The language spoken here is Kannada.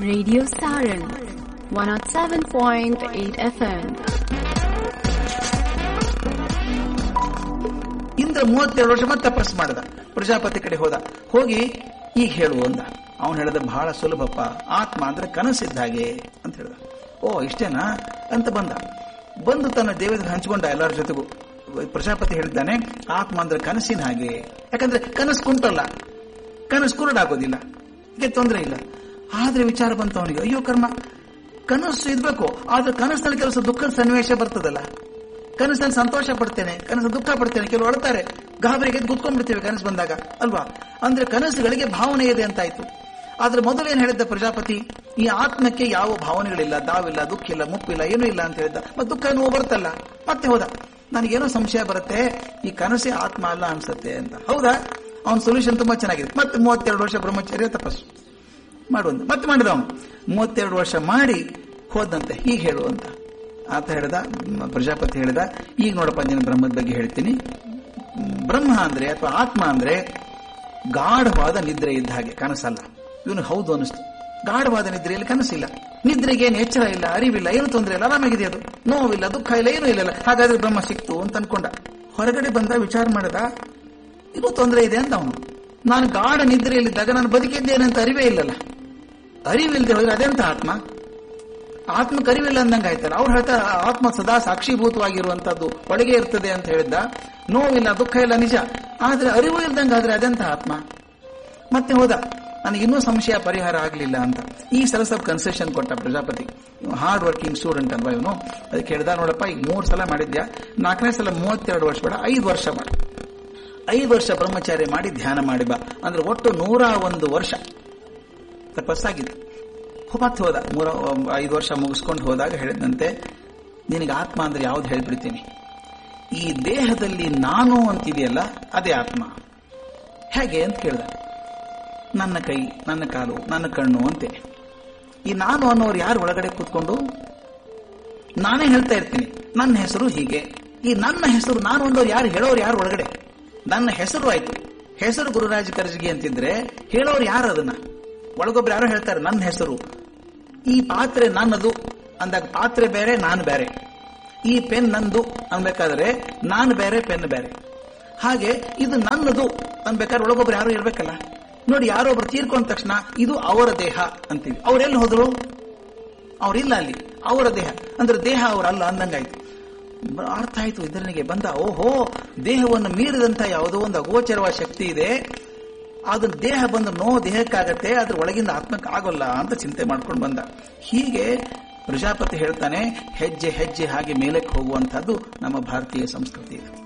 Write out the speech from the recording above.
Radio Saran 107.8 FM. ಇಂದ್ರ ಮೂವತ್ತೆರಡು ವರ್ಷ ಮತ್ತೆ ತಪಸ್ ಮಾಡಿದ ಪ್ರಜಾಪತಿ ಕಡೆ ಹೋದ ಹೋಗಿ ಈಗ ಹೇಳು ಅಂದ ಅವನು ಹೇಳಿದ ಬಹಳ ಸುಲಭಪ್ಪ ಆತ್ಮ ಅಂದ್ರೆ ಕನಸಿದ್ದ ಹಾಗೆ ಅಂತ ಹೇಳ್ದ ಓ ಇಷ್ಟೇನಾ ಅಂತ ಬಂದ ಬಂದು ತನ್ನ ದೇವದ ಹಂಚಿಕೊಂಡ ಎಲ್ಲರ ಜೊತೆಗೂ ಪ್ರಜಾಪತಿ ಹೇಳಿದ್ದಾನೆ ಆತ್ಮ ಅಂದ್ರೆ ಕನಸಿನ ಹಾಗೆ ಯಾಕಂದ್ರೆ ಕನಸು ಕುಂಟಲ್ಲ ಕನಸು ಕುರುಡಾಗೋದಿಲ್ಲ ಇದಕ್ಕೆ ತೊಂದರೆ ಇಲ್ಲ ಆದ್ರೆ ವಿಚಾರ ಬಂತು ಅವನಿಗೆ ಅಯ್ಯೋ ಕರ್ಮ ಕನಸು ಇದ್ಬೇಕು ಆದ್ರೆ ಕನಸಿನಲ್ಲಿ ಕೆಲಸ ದುಃಖದ ಸನ್ನಿವೇಶ ಬರ್ತದಲ್ಲ ಕನಸಲ್ಲಿ ಸಂತೋಷ ಪಡ್ತೇನೆ ಕನಸು ದುಃಖ ಪಡ್ತೇನೆ ಕೆಲವು ಅಳ್ತಾರೆ ಗಾಬರಿಗೆ ಕುತ್ಕೊಂಡ್ಬಿಡ್ತೇವೆ ಕನಸು ಬಂದಾಗ ಅಲ್ವಾ ಅಂದ್ರೆ ಕನಸುಗಳಿಗೆ ಭಾವನೆ ಇದೆ ಅಂತಾಯ್ತು ಆದ್ರೆ ಮೊದಲು ಏನ್ ಹೇಳಿದ್ದ ಪ್ರಜಾಪತಿ ಈ ಆತ್ಮಕ್ಕೆ ಯಾವ ಭಾವನೆಗಳಿಲ್ಲ ದಾವಿಲ್ಲ ದುಃಖ ಇಲ್ಲ ಮುಪ್ಪಿಲ್ಲ ಏನೂ ಇಲ್ಲ ಅಂತ ಹೇಳಿದ್ದ ಮತ್ತೆ ದುಃಖ ನೋವು ಬರುತ್ತಲ್ಲ ಮತ್ತೆ ಹೋದ ನನಗೇನೋ ಸಂಶಯ ಬರುತ್ತೆ ಈ ಕನಸೇ ಆತ್ಮ ಅಲ್ಲ ಅನ್ಸುತ್ತೆ ಅಂತ ಹೌದಾ ಅವನ ಸೊಲ್ಯೂಷನ್ ತುಂಬಾ ಚೆನ್ನಾಗಿದೆ ಮತ್ತೆ ಮೂವತ್ತೆರಡು ವರ್ಷ ಬ್ರಹ್ಮಚರ್ಯ ತಪಸ್ಸು ಮಾಡುವಂತ ಮತ್ತೆ ಮಾಡಿದ ಅವನು ಮೂವತ್ತೆರಡು ವರ್ಷ ಮಾಡಿ ಹೋದಂತೆ ಹೀಗೆ ಹೇಳು ಅಂತ ಆತ ಹೇಳಿದ ಮ್, ಪ್ರಜಾಪತಿ ಹೇಳಿದ ಈಗ ನೋಡಪ್ಪ ನೀನು ಬ್ರಹ್ಮದ ಬಗ್ಗೆ ಹೇಳ್ತೀನಿ ಮ್, ಬ್ರಹ್ಮ ಅಂದ್ರೆ ಅಥವಾ ಆತ್ಮ ಅಂದ್ರೆ ಗಾಢವಾದ ನಿದ್ರೆ ಇದ್ದ ಹಾಗೆ ಕನಸಲ್ಲ ಇವನು ಹೌದು ಅನಿಸ್ತು ಗಾಢವಾದ ನಿದ್ರೆಯಲ್ಲಿ ಕನಸಿಲ್ಲ ನಿದ್ರೆಗೆ ಏನು ಎಚ್ಚರ ಇಲ್ಲ ಅರಿವಿಲ್ಲ ಏನು ತೊಂದರೆ ಇಲ್ಲ ಆರಾಮಾಗಿದೆ ಅದು ನೋವಿಲ್ಲ ದುಃಖ ಇಲ್ಲ ಏನೂ ಇಲ್ಲ ಹಾಗಾದ್ರೆ ಬ್ರಹ್ಮ ಸಿಕ್ತು ಅಂತ ಅನ್ಕೊಂಡ ಹೊರಗಡೆ ಬಂದ ವಿಚಾರ ಮಾಡಿದ ಇನ್ನೂ ತೊಂದರೆ ಇದೆ ಅಂತ ಅವನು ನಾನು ಗಾಢ ನಿದ್ರೆಯಲ್ಲಿದ್ದಾಗ ನಾನು ಬದುಕಿದ್ದೇನೆ ಅಂತ ಅರಿವೇ ಇಲ್ಲಲ್ಲ ಅರಿವಿಲ್ಲದೆ ಹೋದ್ರೆ ಅದೆಂತ ಆತ್ಮ ಆತ್ಮ ಕರಿವಿಲ್ಲ ಅಂದಂಗೆ ಆಯ್ತಲ್ಲ ಅವ್ರು ಹೇಳ್ತಾರೆ ಆತ್ಮ ಸದಾ ಸಾಕ್ಷೀಭೂತವಾಗಿರುವಂತದ್ದು ಒಳಗೆ ಇರ್ತದೆ ಅಂತ ಹೇಳಿದ್ದ ನೋವಿಲ್ಲ ದುಃಖ ಇಲ್ಲ ನಿಜ ಆದ್ರೆ ಅರಿವು ಇಲ್ದಂಗೆ ಆದ್ರೆ ಅದೆಂತ ಆತ್ಮ ಮತ್ತೆ ಹೋದ ನನಗೆ ಇನ್ನೂ ಸಂಶಯ ಪರಿಹಾರ ಆಗಲಿಲ್ಲ ಅಂತ ಈ ಸಲ ಸ್ವಲ್ಪ ಕನ್ಸೆಷನ್ ಕೊಟ್ಟ ಪ್ರಜಾಪತಿ ಹಾರ್ಡ್ ವರ್ಕಿಂಗ್ ಸ್ಟೂಡೆಂಟ್ ಅಲ್ವಾ ಇವನು ಅದಕ್ಕೆ ಹೇಳ್ದ ನೋಡಪ್ಪ ಈಗ ಮೂರು ಸಲ ಮಾಡಿದ್ಯಾ ನಾಲ್ಕನೇ ಸಲ ಮೂವತ್ತೆರಡು ವರ್ಷ ಬೇಡ ಐದು ವರ್ಷ ಮಾಡು ಐದು ವರ್ಷ ಬ್ರಹ್ಮಚಾರ್ಯ ಮಾಡಿ ಧ್ಯಾನ ಮಾಡಿ ಬಾ ಅಂದ್ರೆ ಒಟ್ಟು ನೂರ ಒಂದು ವರ್ಷ ತಪಸ್ಸಾಗಿತ್ತು ಮತ್ತೆ ಹೋದ ಮೂರ ಐದು ವರ್ಷ ಮುಗಿಸ್ಕೊಂಡು ಹೋದಾಗ ಹೇಳಿದಂತೆ ನಿನಗೆ ಆತ್ಮ ಅಂದ್ರೆ ಯಾವ್ದು ಹೇಳ್ಬಿಡ್ತೀನಿ ಈ ದೇಹದಲ್ಲಿ ನಾನು ಅಂತಿದೆಯಲ್ಲ ಅದೇ ಆತ್ಮ ಹೇಗೆ ಅಂತ ಕೇಳ್ದ ನನ್ನ ಕೈ ನನ್ನ ಕಾಲು ನನ್ನ ಕಣ್ಣು ಅಂತೆ ಈ ನಾನು ಅನ್ನೋರು ಯಾರು ಒಳಗಡೆ ಕೂತ್ಕೊಂಡು ನಾನೇ ಹೇಳ್ತಾ ಇರ್ತೀನಿ ನನ್ನ ಹೆಸರು ಹೀಗೆ ಈ ನನ್ನ ಹೆಸರು ನಾನು ಅನ್ನೋರು ಯಾರು ಹೇಳೋರು ಯಾರು ಒಳಗಡೆ ನನ್ನ ಹೆಸರು ಆಯ್ತು ಹೆಸರು ಗುರುರಾಜ ಕರ್ಜಗಿ ಅಂತಿದ್ರೆ ಹೇಳೋರು ಯಾರು ಅದನ್ನ ಒಳಗೊಬ್ರು ಯಾರೋ ಹೇಳ್ತಾರೆ ನನ್ನ ಹೆಸರು ಈ ಪಾತ್ರೆ ನನ್ನದು ಅಂದಾಗ ಪಾತ್ರೆ ಬೇರೆ ನಾನು ಬೇರೆ ಈ ಪೆನ್ ನಂದು ಅನ್ಬೇಕಾದ್ರೆ ನಾನು ಬೇರೆ ಪೆನ್ ಬೇರೆ ಹಾಗೆ ಇದು ನನ್ನದು ಅನ್ಬೇಕಾದ್ರೆ ಒಳಗೊಬ್ರು ಯಾರು ಇರ್ಬೇಕಲ್ಲ ನೋಡಿ ಯಾರೋ ಒಬ್ರು ತೀರ್ಕೊಂಡ ತಕ್ಷಣ ಇದು ಅವರ ದೇಹ ಅಂತೀವಿ ಅವ್ರೆಲ್ಲಿ ಹೋದ್ರು ಅವ್ರಿಲ್ಲ ಅಲ್ಲಿ ಅವರ ದೇಹ ಅಂದ್ರೆ ದೇಹ ಅವರಲ್ಲ ಅಂದಂಗಾಯ್ತು ಬ- ಅರ್ಥ ಆಯ್ತು ಇದರನಿಗೆ ಬಂದ ಓಹೋ ದೇಹವನ್ನು ಮೀರಿದಂತ ಯಾವುದೋ ಒಂದು ಅಗೋಚರವಾದ ಶಕ್ತಿ ಇದೆ ಅದು ದೇಹ ಬಂದು ನೋ ದೇಹಕ್ಕಾಗತ್ತೆ ಅದ್ರ ಒಳಗಿಂದ ಆತ್ಮಕ್ಕೆ ಆಗೋಲ್ಲ ಅಂತ ಚಿಂತೆ ಮಾಡ್ಕೊಂಡು ಬಂದ ಹೀಗೆ ಪ್ರಜಾಪತಿ ಹೇಳ್ತಾನೆ ಹೆಜ್ಜೆ ಹೆಜ್ಜೆ ಹಾಗೆ ಮೇಲಕ್ಕೆ ಹೋಗುವಂತಹದ್ದು ನಮ್ಮ ಭಾರತೀಯ ಸಂಸ್ಕೃತಿ ಇದು